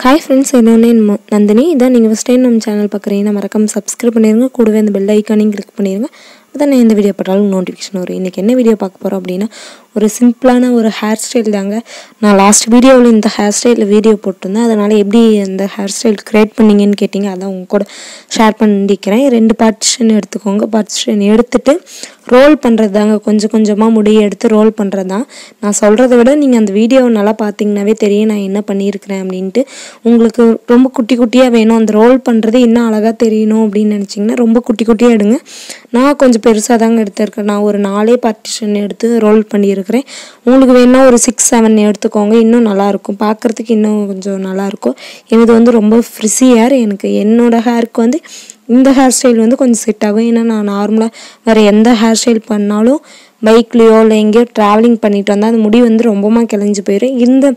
hi friends என்னோட நந்தினி இதான் நீங்கள் ஃபஸ்ட் டைம் நம்ம சேனல் பார்க்குறீங்கன்னா மறக்காம சப்ஸ்கிரைப் பண்ணிடுங்க கூடவே அந்த பெல் ஐக்கானையும் கிளிக் பண்ணிடுங்க அதான் நான் எந்த வீடியோ போட்டாலும் நோட்டிஃபிகேஷன் வரும் இன்றைக்கி என்ன வீடியோ பார்க்க போகிறோம் அப்படின்னா ஒரு சிம்பிளான ஒரு ஹேர் ஸ்டைல் தாங்க நான் லாஸ்ட் வீடியோவில் இந்த ஹேர் ஸ்டைலில் வீடியோ போட்டிருந்தேன் அதனால் எப்படி அந்த ஹேர் ஸ்டைல் க்ரியேட் பண்ணீங்கன்னு கேட்டிங்க அதான் உங்க கூட ஷேர் பண்ணிக்கிறேன் ரெண்டு பார்ட்டிஷன் எடுத்துக்கோங்க பார்ட்டிஷன் எடுத்துட்டு ரோல் பண்ணுறது தாங்க கொஞ்சம் கொஞ்சமாக முடியை எடுத்து ரோல் பண்ணுறது தான் நான் சொல்கிறத விட நீங்கள் அந்த வீடியோவை நல்லா பார்த்தீங்கன்னாவே தெரியும் நான் என்ன பண்ணியிருக்கிறேன் அப்படின்ட்டு உங்களுக்கு ரொம்ப குட்டி குட்டியாக வேணும் அந்த ரோல் பண்ணுறது இன்னும் அழகாக தெரியணும் அப்படின்னு நினச்சிங்கன்னா ரொம்ப குட்டி குட்டியாக எடுங்க நான் கொஞ்சம் பெருசாக தாங்க எடுத்திருக்கேன் நான் ஒரு நாலே பார்ட்டிஷன் எடுத்து ரோல் பண்ணியிருக்கிறேன் உங்களுக்கு வேணா ஒரு சிக்ஸ் செவன் எடுத்துக்கோங்க இன்னும் நல்லாயிருக்கும் பார்க்குறதுக்கு இன்னும் கொஞ்சம் நல்லாயிருக்கும் எனது வந்து ரொம்ப ஃப்ரிஸி ஹேர் எனக்கு என்னோட ஹேருக்கு வந்து இந்த ஹேர் ஸ்டைல் வந்து கொஞ்சம் செட் ஆகும் ஏன்னா நான் நார்மலாக வேறு எந்த ஹேர் ஸ்டைல் பண்ணாலும் பைக்லேயோ இல்லை எங்கேயோ ட்ராவலிங் பண்ணிட்டு வந்தால் அந்த முடி வந்து ரொம்பமா கிளஞ்சி போயிடும் இந்த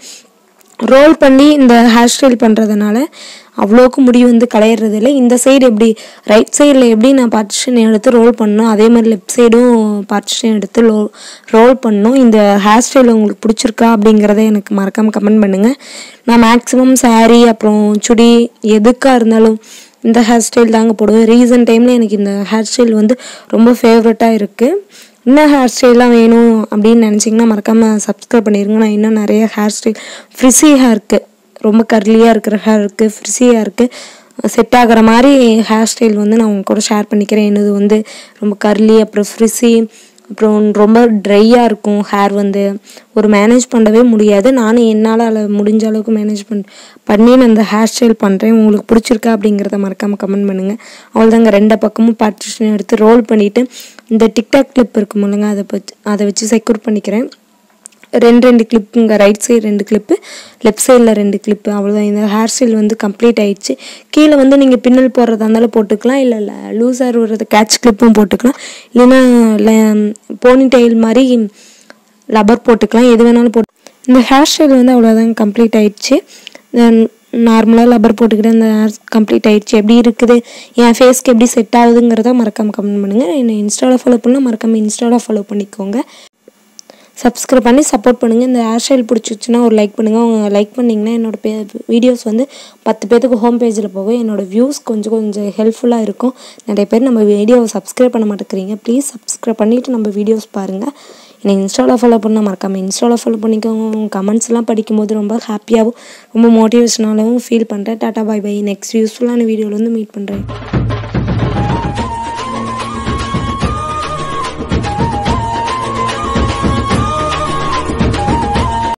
ரோல் பண்ணி இந்த ஹேர் ஸ்டைல் பண்ணுறதுனால அவ்வளோக்கு முடி வந்து களையிறது இல்லை இந்த சைடு எப்படி ரைட் சைடில் எப்படி நான் பார்ட்டிஷன் எடுத்து ரோல் பண்ணணும் அதே மாதிரி லெஃப்ட் சைடும் பார்ட்டிஷன் எடுத்து லோ ரோல் பண்ணணும் இந்த ஹேர் ஸ்டைல் உங்களுக்கு பிடிச்சிருக்கா அப்படிங்கிறத எனக்கு மறக்காமல் கமெண்ட் பண்ணுங்கள் நான் மேக்ஸிமம் saree அப்புறம் சுடி எதுக்காக இருந்தாலும் இந்த ஹேர் ஸ்டைல் தாங்க போடுவேன் ரீசன்ட் டைமில் எனக்கு இந்த ஹேர் ஸ்டைல் வந்து ரொம்ப ஃபேவரட்டாக இருக்குது இன்னும் ஹேர் ஸ்டைல்லாம் வேணும் அப்படின்னு நினச்சிங்கன்னா மறக்காமல் சப்ஸ்கிரைப் பண்ணிடுங்க நான் இன்னும் நிறைய ஹேர் ஸ்டைல் ஃப்ரிஸி ஹேருக்கு ரொம்ப கர்லியாக இருக்கிற ஹேர் இருக்குது ஃப்ரிஸியாக இருக்குது செட் ஆகிற மாதிரி ஹேர் ஸ்டைல் வந்து நான் உங்க கூட ஷேர் பண்ணிக்கிறேன் என்னது வந்து ரொம்ப கர்லி அப்புறம் ஃப்ரிஸி அப்புறம் ரொம்ப ட்ரையாக இருக்கும் ஹேர் வந்து ஒரு மேனேஜ் பண்ணவே முடியாது நானும் என்னால் அதில் முடிஞ்ச அளவுக்கு மேனேஜ் பண் பண்ணி நான் அந்த ஹேர் ஸ்டைல் பண்ணுறேன் உங்களுக்கு பிடிச்சிருக்கா அப்படிங்கிறத மறக்காமல் கமெண்ட் பண்ணுங்கள் அவ்வளோதாங்க ரெண்டு பக்கமும் பார்ட்டிஷன் எடுத்து ரோல் பண்ணிவிட்டு இந்த டிக்டாக் கிளிப் இருக்கும் இல்லைங்க அதை வச்சு அதை வச்சு செக்யூர் பண்ணிக்கிறேன் ரெண்டு ரெண்டு கிளிப்புங்க ரைட் சைடு ரெண்டு கிளிப்பு லெஃப்ட் சைடில் ரெண்டு கிளிப்பு அவ்வளோதான் இந்த ஹேர் ஸ்டைல் வந்து கம்ப்ளீட் ஆயிடுச்சு கீழே வந்து நீங்கள் பின்னல் போடுறதா இருந்தாலும் போட்டுக்கலாம் இல்லை இல்லை லூஸாக விடுறது கேட்ச் கிளிப்பும் போட்டுக்கலாம் இல்லைன்னா போனி டைல் மாதிரி லப்பர் போட்டுக்கலாம் எது வேணாலும் போட்டு இந்த ஹேர் ஸ்டைல் வந்து அவ்வளோதான் கம்ப்ளீட் ஆயிடுச்சு நார்மலாக லப்பர் போட்டுக்கிட்டு அந்த ஹேர் கம்ப்ளீட் ஆயிடுச்சு எப்படி இருக்குது என் ஃபேஸ்க்கு எப்படி செட் ஆகுதுங்கிறத மறக்காமல் கமெண்ட் பண்ணுங்கள் என்னை இன்ஸ்டாவில் ஃபாலோ பண்ணால் மறக்காமல் இன்ஸ்டாவில் ஃபாலோ பண்ணிக்கோங்க சப்ஸ்கிரைப் பண்ணி சப்போர்ட் பண்ணுங்கள் இந்த ஹேர் ஸ்டைல் பிடிச்சிச்சுன்னா ஒரு லைக் பண்ணுங்கள் அவங்க லைக் பண்ணிங்கன்னா என்னோடய பே வீடியோஸ் வந்து பத்து பேத்துக்கு ஹோம் பேஜில் போகும் என்னோடய வியூஸ் கொஞ்சம் கொஞ்சம் ஹெல்ப்ஃபுல்லாக இருக்கும் நிறைய பேர் நம்ம வீடியோவை சப்ஸ்கிரைப் பண்ண மாட்டேங்கிறீங்க ப்ளீஸ் சப்ஸ்கிரைப் பண்ணிவிட்டு நம்ம வீடியோஸ் பாருங்கள் என்னை இன்ஸ்டாவில் ஃபாலோ பண்ணால் மறக்காமல் இன்ஸ்டாவில் ஃபாலோ பண்ணிக்கோங்க உங்கள் கமெண்ட்ஸ்லாம் படிக்கும்போது ரொம்ப ஹாப்பியாகவும் ரொம்ப மோட்டிவேஷனாகவும் ஃபீல் பண்ணுறேன் டாட்டா பாய் பை நெக்ஸ்ட் யூஸ்ஃபுல்லான வீடியோவில் வந்து மீட் பண்ணுறேன்